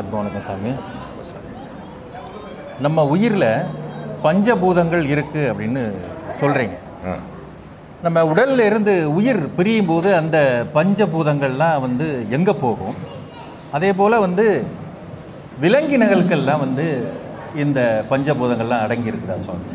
ஆத்ம வணக்கம் சாமி நம்ம உயிரில் பஞ்சபூதங்கள் இருக்குது அப்படின்னு சொல்கிறீங்க ஆ. நம்ம உடல்ல இருந்து உயிர் பிரியும் போது அந்த பஞ்சபூதங்கள்லாம் வந்து எங்கே போகும் அதே போல் வந்து விலங்கினங்களுக்கெல்லாம் வந்து இந்த பஞ்சபூதங்கள்லாம் அடங்கி இருக்குதா சுவாமி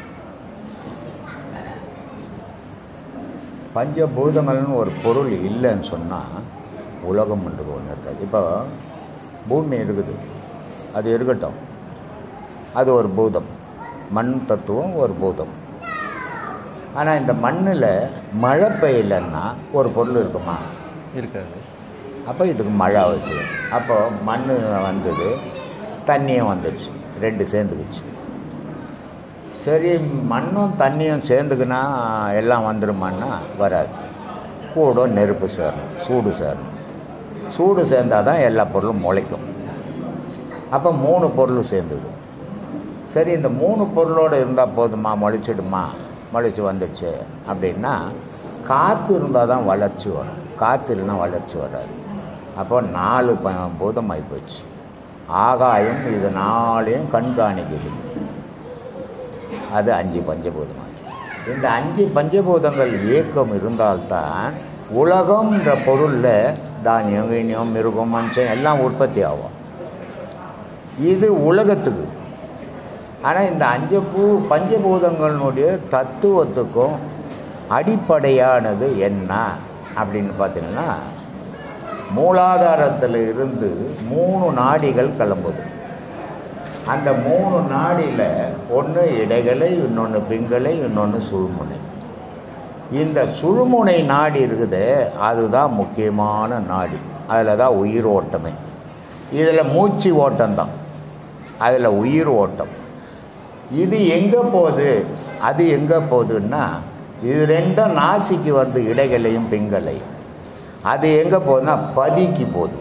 பஞ்சபூதங்கள்னு ஒரு பொருள் இல்லைன்னு சொன்னால் உலகம்ன்றது ஒன்று இருக்காது இப்போ பூமி இருக்குது அது இருக்கட்டும் அது ஒரு பூதம் மண் தத்துவம் ஒரு பூதம் ஆனால் இந்த மண்ணில் மழை பெய்யலைன்னா ஒரு பொருள் இருக்குமா இருக்காது அப்போ இதுக்கு மழை அவசியம் அப்போ மண் வந்தது தண்ணியும் வந்துடுச்சு ரெண்டு சேர்ந்துக்குச்சு சரி மண்ணும் தண்ணியும் சேர்ந்துக்குன்னா எல்லாம் வந்துடுமான்னா வராது கூட நெருப்பு சேரணும் சூடு சேரணும் சூடு சேர்ந்தால் தான் எல்லா பொருளும் முளைக்கும் அப்போ மூணு பொருள் சேர்ந்தது சரி இந்த மூணு பொருளோடு இருந்தால் போதுமா முளைச்சிடுமா முளைச்சி வந்துடுச்சு அப்படின்னா காற்று இருந்தால் தான் வளர்ச்சி வரும் காற்று இல்லைன்னா வளர்ச்சி வராது அப்போ நாலு ப பூதம் ஆகிப்போச்சு ஆகாயம் இது நாளையும் கண்காணிக்குது அது அஞ்சு பஞ்சபூதமாச்சு இந்த அஞ்சு பஞ்சபூதங்கள் இயக்கம் இருந்தால்தான் உலகம்ன்ற பொருளில் தானியம் கீனியம் மிருகம் மனுஷன் எல்லாம் உற்பத்தி ஆகும் இது உலகத்துக்கு ஆனால் இந்த அஞ்சு பூ பஞ்சபூதங்களினுடைய தத்துவத்துக்கும் அடிப்படையானது என்ன அப்படின்னு பார்த்தீங்கன்னா மூலாதாரத்தில் இருந்து மூணு நாடிகள் கிளம்புது அந்த மூணு நாடியில் ஒன்று இடைகளை இன்னொன்று பிங்களை இன்னொன்று சுழுமுனை இந்த சுழுமுனை நாடி இருக்குது அதுதான் முக்கியமான நாடி அதில் தான் உயிர் ஓட்டமே இதில் மூச்சு ஓட்டம்தான் அதில் உயிர் ஓட்டம் இது எங்கே போகுது அது எங்கே போகுதுன்னா இது ரெண்டும் நாசிக்கு வந்து இடைகளையும் பிங்களையும் அது எங்கே போகுதுன்னா பதிக்கு போகுது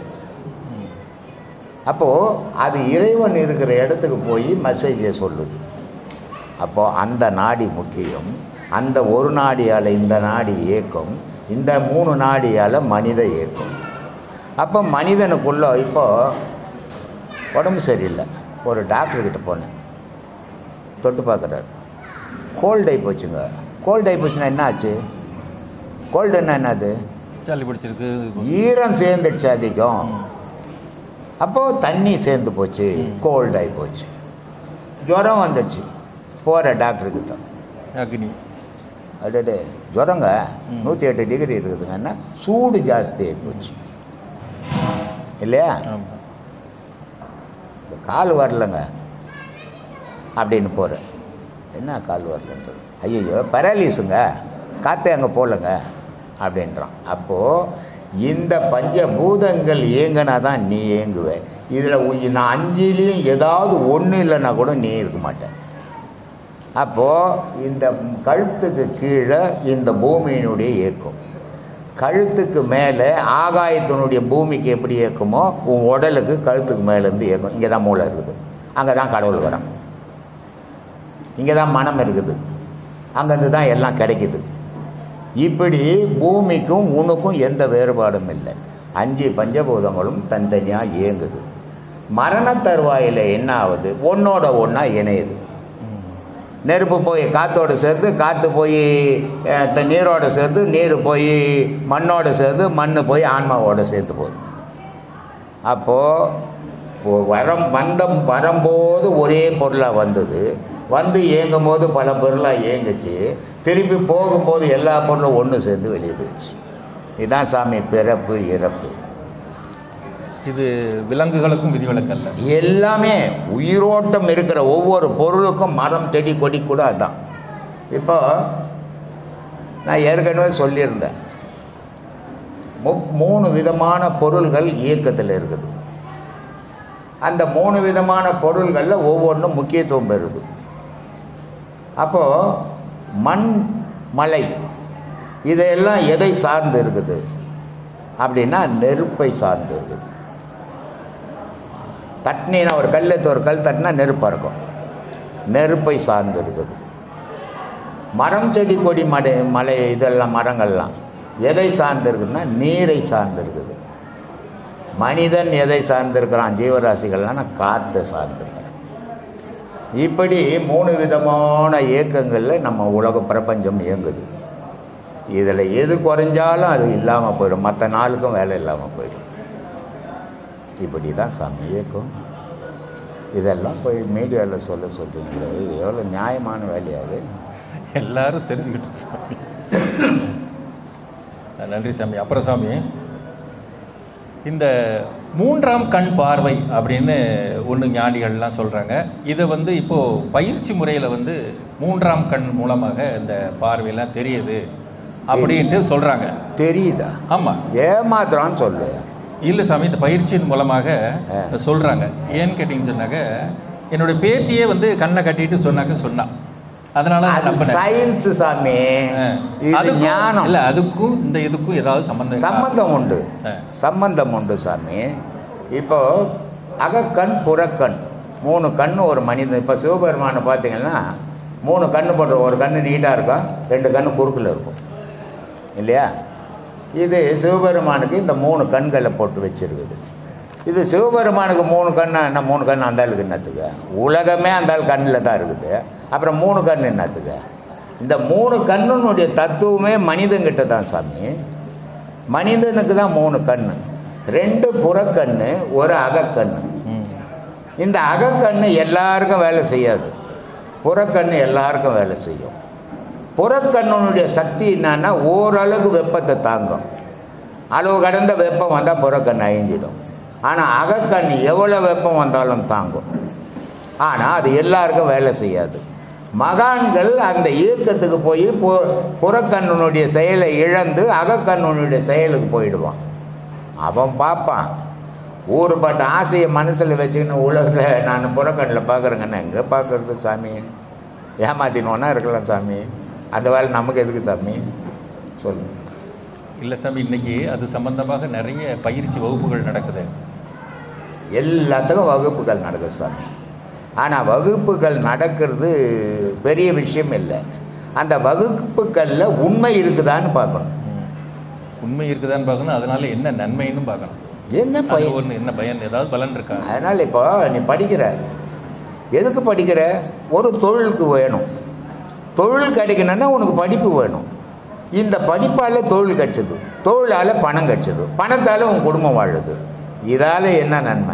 அப்போது அது இறைவன் இருக்கிற இடத்துக்கு போய் மெசேஜை சொல்லுது அப்போது அந்த நாடி முக்கியம் அந்த ஒரு நாடியால் இந்த நாடி இயக்கம் இந்த மூணு நாடியால் மனித இயக்கம் அப்போ மனிதனுக்குள்ள இப்போ உடம்பு சரியில்லை ஒரு டாக்டர்கிட்ட போனேன் தொட்டு பார்க்குறாரு கோல்டு ஆகி போச்சுங்க கோல்டு ஆகி போச்சுன்னா என்ன ஆச்சு கோல்டுன்னா என்னது சளி பிடிச்சிருக்கு ஈரம் சேர்ந்துடுச்சு அதிகம் அப்போது தண்ணி சேர்ந்து போச்சு கோல்டு ஆகி போச்சு ஜுரம் வந்துடுச்சு போகிற டாக்டர்கிட்ட அக்னி அடடே ஜுரங்க ம். நூற்றி எட்டு டிகிரி இருக்குதுங்கன்னா சூடு ஜாஸ்தி ஆகி போச்சு இல்லையா ஆமாம் கால் வரலங்க அப்படின்னு போகிறேன் என்ன கால் வரலன்றது ஐயோ பராலிஸுங்க காற்றே அங்கே போகலங்க அப்படின்றான் அப்போது இந்த பஞ்சபூதங்கள் இயங்கினா தான் நீ இயங்குவ இதில் நான் அஞ்சுலேயும் ஏதாவது ஒன்று இல்லைன்னா கூட நீ இருக்க மாட்டேன் அப்போது இந்த கழுத்துக்கு கீழே இந்த பூமியினுடைய இயக்கம் கழுத்துக்கு மேலே ஆகாயத்தினுடைய பூமிக்கு எப்படி இயக்குமோ உன் உடலுக்கு கழுத்துக்கு மேலேருந்து இயக்கும் இங்கே தான் மூளை இருக்குது அங்கே தான் கடவுள் வரான் இங்கே தான் மனம் இருக்குது அங்கேருந்து தான் எல்லாம் கிடைக்குது இப்படி பூமிக்கும் உனக்கும் எந்த வேறுபாடும் இல்லை அஞ்சு பஞ்சபூதங்களும் தனித்தனியாக இயங்குது மரண தருவாயில் என்ன ஆகுது ஒன்றோட ஒன்றா இணையுது நெருப்பு போய் காற்றோடு சேர்ந்து காற்று போய் அஹ், த- நீரோட சேர்ந்து நீர் போய் மண்ணோட சேர்ந்து மண் போய் ஆன்மாவோட சேர்த்து போகுது அப்போது வரம் வந்தம் வரும்போது ஒரே பொருளாக வந்தது வந்து இயங்கும் போது பல பொருளாக இயங்குச்சு திருப்பி போகும்போது எல்லா பொருளும் ஒன்று சேர்ந்து வெளியே போயிடுச்சு இதுதான் சாமி பிறப்பு இறப்பு இது விலங்குகளுக்கும் விதிவிலக்கல்ல எல்லாமே உயிரோட்டம் இருக்கிற ஒவ்வொரு பொருளுக்கும் மரம் செடி கொடி கூட அதான் இப்போ நான் ஏற்கனவே சொல்லியிருந்தேன் மு- மூணு விதமான பொருள்கள் இயக்கத்தில் இருக்குது அந்த மூணு விதமான பொருள்களில் ஒவ்வொன்றும் முக்கியத்துவம் பெறுது அப்போது மண் மலை இதையெல்லாம் எதை சார்ந்து இருக்குது அப்படின்னா நெருப்பை சார்ந்து இருக்குது தட்டினா ஒரு கல் எடுத்து ஒரு கல் தட்டினா நெருப்பாக இருக்கும் நெருப்பை சார்ந்து இருக்குது மரம் செடி கொடி மடை மலை இதெல்லாம் மரங்கள்லாம் எதை சார்ந்து இருக்குதுன்னா நீரை சார்ந்து இருக்குது மனிதன் எதை சார்ந்திருக்கிறான் ஜீவராசிகள்னா காற்றை சார்ந்திருக்கிறான் இப்படி மூணு விதமான இயக்கங்களில் நம்ம உலகம் பிரபஞ்சம் இயங்குது இதில் எது குறைஞ்சாலும் அது இல்லாமல் போயிடும் மற்ற நாளுக்கும் வேலை இல்லாமல் போயிடும் இப்படி தான் சாமி இயக்கம் இதெல்லாம் போய் மீடியாவில் சொல்ல சொல்கிறீங்களே இது எவ்வளோ நியாயமான வேலையாது எல்லாரும் தெரிஞ்சுக்கிட்டு சாமி நன்றி சாமி அப்புறம் சாமி இந்த மூன்றாம் கண் பார்வை அப்படின்னு ஒன்று ஞானிகள்லாம் சொல்கிறாங்க இதை வந்து இப்போது பயிற்சி முறையில் வந்து மூன்றாம் கண் மூலமாக இந்த பார்வையெல்லாம் தெரியுது அப்படின்ட்டு சொல்கிறாங்க தெரியுதா ஆமாம் ஏமாத்துறான்னு சொல்லு இல்லை சாமி இந்த பயிற்சியின் மூலமாக சொல்கிறாங்க ஏன்னு கேட்டிங்கன்னு சொன்னாக்க என்னுடைய பேத்தியே வந்து கண்ணை கட்டிட்டு சொன்னாக்க சொன்னான் அதனால நான் அது நம்பினேன். சயின்ஸ் சாமி ஆ. இது அதுக்கும் ஞானம் இல்ல அதுக்கும் இந்த இதுக்கும் ஏதாவது சம்பந்தம் இருக்கா? சம்பந்தம் உண்டு ஆ. சம்பந்தம் உண்டு சாமி இப்போ அகக்கண் புறக்கண் மூணு கண்ணு ஒரு மனிதன் இப்போ சிவபெருமானை பார்த்தீங்கன்னா மூணு கண்ணு போடுற ஒரு கண்ணு நீட்டாக இருக்கும் ரெண்டு கண்ணு குறுக்கில் இருக்கும் இல்லையா இது சிவபெருமானுக்கு இந்த மூணு கண்களை போட்டு வச்சிருக்குது இது சிவபெருமானுக்கு மூணு கண்ணா என்ன மூணு கண் அந்த ஆளுக்கு என்னத்துக்கு உலகமே அந்த ஆள் கண்ணில் தான் இருக்குது அப்புறம் மூணு கண் என்னத்துக்கு இந்த மூணு கண்ணுனுடைய தத்துவமே மனிதங்கிட்ட தான் சாமி மனிதனுக்கு தான் மூணு கண்ணு ரெண்டு புறக்கண்ணு ஒரு அகக்கண்ணு ம். இந்த அகக்கண்ணு எல்லாருக்கும் வேலை செய்யாது புறக்கண்ணு எல்லாருக்கும் வேலை செய்யும் புறக்கண்ணுனுடைய சக்தி என்னன்னா ஓரளவுக்கு வெப்பத்தை தாங்கும் அளவு கடந்த வெப்பம் வந்தால் புறக்கண் அழிஞ்சிடும் ஆனால் அகக்கண் எவ்வளோ வெப்பம் வந்தாலும் தாங்கும் ஆனால் அது எல்லாருக்கும் வேலை செய்யாது மகான்கள் அந்த இயக்கத்துக்கு போய் பு புறக்கண்ணனுடைய செயலை இழந்து அகக்கண்ணனுடைய செயலுக்கு போயிடுவான் அவன் பார்ப்பான் ஊறுபட்ட ஆசையை மனசில் வச்சுக்கின்னு உலகில் நான் புறக்கண்ணில் பார்க்குறேங்கன்னு எங்கே பார்க்குறது சாமி ஏமாத்தினோன்னா இருக்கலாம் சாமி அந்த வேலை நமக்கு எதுக்கு சாமி சொல்லு இல்ல சாமி இன்னைக்கு அது சம்பந்தமாக நிறைய பயிற்சி வகுப்புகள் நடக்குது எல்லாத்துக்கும் வகுப்புகள் நடக்குது சாமி ஆனால் வகுப்புகள் நடக்கிறது பெரிய விஷயம் இல்லை அந்த வகுப்புகளில் உண்மை இருக்குதான்னு பார்க்கணும் ம். உண்மை இருக்குதான்னு பார்க்கணும் அதனால என்ன நன்மைன்னு பார்க்கணும் என்ன அது பயன் ஒன்று என்ன பயன் ஏதாவது பலன் இருக்கா அதனால் இப்போ நீ படிக்கிற எதுக்கு படிக்கிற ஒரு தொழிலுக்கு வேணும் தொழில் கிடைக்கணும்னா உனக்கு படிப்பு வேணும் இந்த படிப்பால் தொழில் கிடச்சிது தொழிலால் பணம் கிடச்சிது பணத்தால் உன் குடும்பம் வாழுது இதால் என்ன நன்மை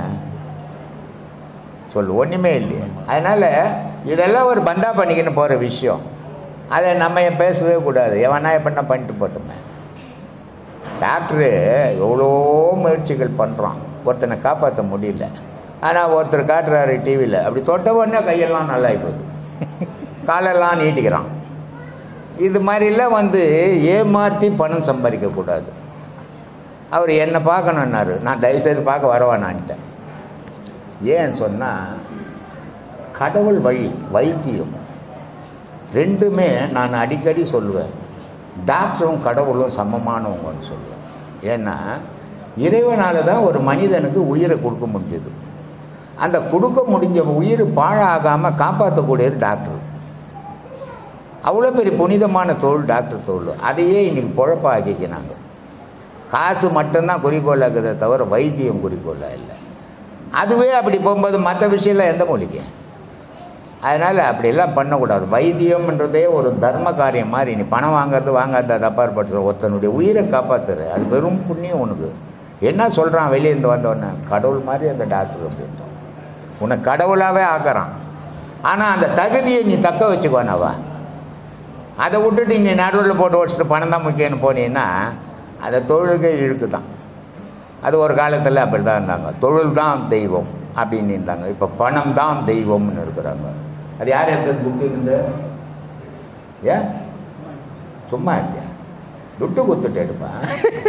சொல்லு ஒன்றுமே இல்லையே அதனால் இதெல்லாம் ஒரு பந்தா பண்ணிக்கின்னு போகிற விஷயம் அதை நம்ம ஏன் பேசவே கூடாது எவனா எப்படின்னா பண்ணிட்டு போட்டோமே டாக்டரு எவ்வளோ முயற்சிகள் பண்ணுறான் ஒருத்தனை காப்பாற்ற முடியல ஆனால் ஒருத்தர் காட்டுறாரு டிவியில் அப்படி தொட்ட உடனே கையெல்லாம் நல்லா போகுது காலெல்லாம் நீட்டிக்கிறான் இது மாதிரிலாம் வந்து ஏமாற்றி பணம் சம்பாதிக்கக்கூடாது அவர் என்னை பார்க்கணுன்னாரு நான் தயவுசெய்து பார்க்க வரவானான்ட்டேன் ஏன்னு சொன்னால் கடவுள் வழி வைத்தியம் ரெண்டுமே நான் அடிக்கடி சொல்லுவேன் டாக்டரும் கடவுளும் சமமானவங்கன்னு சொல்லுவேன் ஏன்னா இறைவனால் தான் ஒரு மனிதனுக்கு உயிரை கொடுக்க முடிஞ்சது அந்த கொடுக்க முடிஞ்ச உயிர் பாழாகாமல் காப்பாற்றக்கூடியது டாக்டர் அவ்வளோ பெரிய புனிதமான தொழில் டாக்டர் தொழில் அதையே இன்னைக்கு பொழப்பாக்கிக்கினாங்க காசு மட்டும்தான் குறிக்கோளாக இருக்குதே தவிர வைத்தியம் குறிக்கோளாக இல்லை அதுவே அப்படி போகும்போது மற்ற விஷயம்லாம் எந்த மொழிக்கு அதனால் அப்படியெல்லாம் பண்ணக்கூடாது வைத்தியம்ன்றதே ஒரு தர்ம காரியம் மாதிரி நீ பணம் வாங்குறது வாங்காத அது அப்பாற்படுத்துற ஒருத்தனுடைய உயிரை காப்பாற்றுற அது வெறும் புண்ணியம் உனக்கு என்ன சொல்கிறான் வெளியேருந்து வந்தவொடனே கடவுள் மாதிரி அந்த டாக்டர் அப்படின்றான் உன்னை கடவுளாகவே ஆக்குறான் ஆனால் அந்த தகுதியை நீ தக்க வச்சுக்கோனவா அதை விட்டுட்டு நீ நடுவில் போட்டு வச்சுட்டு பணம் தான் முக்கியம்னு போனீங்கன்னா அதை தொழிலுக்கே இழுக்கு தான் அது ஒரு காலத்தில் அப்படி தான் இருந்தாங்க தொழில் தான் தெய்வம் அப்படின்னு இருந்தாங்க இப்போ பணம் தான் தெய்வம்னு இருக்கிறாங்க அது யார் எடுத்தது புக்கு இருந்து ஏன் சும்மா இருக்கியா துட்டு குத்துட்டு எடுப்பேன்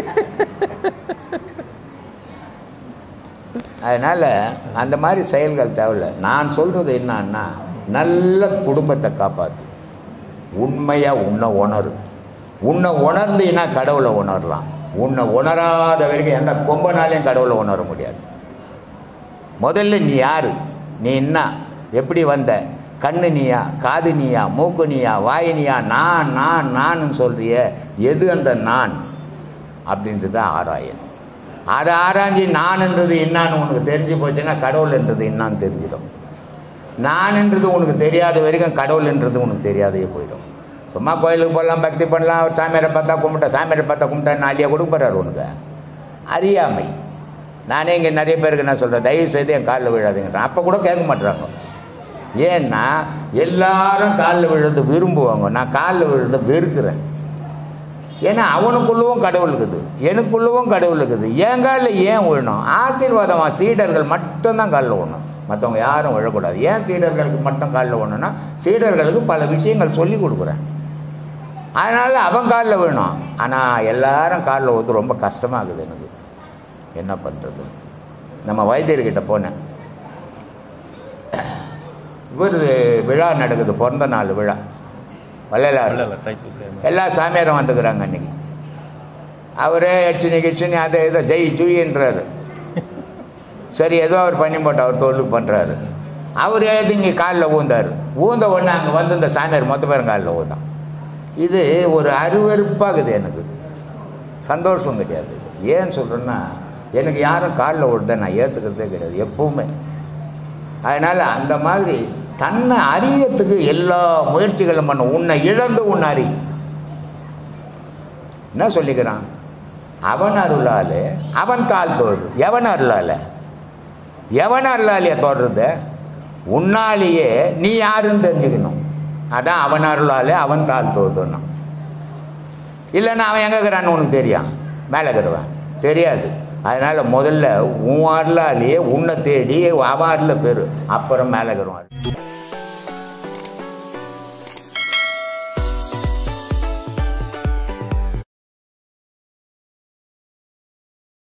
அதனால் அந்த மாதிரி செயல்கள் தேவையில்லை நான் சொல்கிறது என்னன்னா நல்ல குடும்பத்தை காப்பாற்று உண்மையாக உன்னை உணரு உன்னை உணர்ந்தீன்னா கடவுளை உணரலாம் உன்னை உணராத வரைக்கும் எந்த கொம்பனாலையும் கடவுளை உணர முடியாது முதல்ல நீ யாரு நீ என்ன எப்படி வந்த கண்ணு நீயா காது நீயா மூக்கு நீயா வாய் நீயா நான் நான் நான் சொல்றிய எது அந்த நான் அப்படின்றது தான் ஆராயணும் அதை ஆராய்ஞ்சி நான்ன்றது என்னான்னு உனக்கு தெரிஞ்சு போச்சுன்னா கடவுள்ன்றது என்னான்னு தெரிஞ்சிடும் நான்ன்றது உனக்கு தெரியாத வரைக்கும் கடவுள்ன்றது உனக்கு தெரியாதே போயிடும் சும்மா கோயிலுக்கு போகலாம் பக்தி பண்ணலாம் அவர் சாமியாரை பார்த்தா கும்பிட்டா சாமியாரை பார்த்தா கும்பிட்டா நாளையா கொடுக்க போறாரு உனக்கு அறியாமை நானே இங்கே நிறைய பேருக்கு என்ன சொல்கிறேன் தயவு செய்து என் காலில் விழாதீங்கன்றேன் அப்போ கூட கேட்க மாட்டுறாங்க ஏன்னா எல்லாரும் காலில் விழுறது விரும்புவாங்க நான் காலில் விழுறத வெறுக்கிறேன் ஏன்னா அவனுக்குள்ளவும் கடவுள் இருக்குது எனக்குள்ளவும் கடவுள் இருக்குது என் காலில் ஏன் விழணும் ஆசீர்வாதம் சீடர்கள் மட்டும்தான் காலில் விழணும் மற்றவங்க யாரும் விழக்கூடாது ஏன் சீடர்களுக்கு மட்டும் காலில் விழணும்னா சீடர்களுக்கு பல விஷயங்கள் சொல்லி கொடுக்குறேன் அதனால் அவன் காலில் விழணும் ஆனால் எல்லாரும் காலில் ஊற்று ரொம்ப கஷ்டமாகுது எனக்கு என்ன பண்ணுறது நம்ம வைத்தியர்கிட்ட போனேன் இவர் விழா நடக்குது பிறந்த நாள் விழா வள்ளலார் இல்ல, இல்ல, தைப்பூசம். எல்லா சாமியாரும் வந்துக்கிறாங்க அன்னைக்கு அவரே எச்சினி கிச்சினி அதை இதை ஜெய் ஜுயின்றாரு சரி ஏதோ அவர் பண்ணி போட்டு அவர் தொழில் பண்ணுறாரு அவர் எழுதி இங்கே காலில் ஊந்தார் ஊந்த உடனே அங்கே வந்து இந்த சாமியார் மொத்த பேரும் காலில் ஊந்தான் இது ஒரு அருவருப்பாகுது எனக்கு சந்தோஷம் கிடையாது ஏன் சொல்கிறேன்னா எனக்கு யாரும் காலில் விழுத நான் ஏற்றுக்கிறதே கிடையாது எப்பவுமே அதனால் அந்த மாதிரி தன்னை அறியத்துக்கு எல்லா முயற்சிகளும் பண்ண உன்னை இழந்து உன்னை அறி என்ன சொல்லிக்கிறான் அவன் அருளாலே அவன் தாழ்த்துவது எவன் அருளால எவன் அருளாலே தோடுறது உன்னாலேயே நீ யாருன்னு தெரிஞ்சுக்கணும் அதான் அவன் அருளாலே அவன் தாழ்த்துவதுன்னா இல்லைன்னா அவன் எங்கே இருக்கிறான்னு உனக்கு தெரியும் மேலே இருக்கிறவன் தெரியாது அதனால் முதல்ல உன் அருளாலேயே உன்னை தேடி அவன் அருள பேர் அப்புறம் மேலே இருக்கிறவன்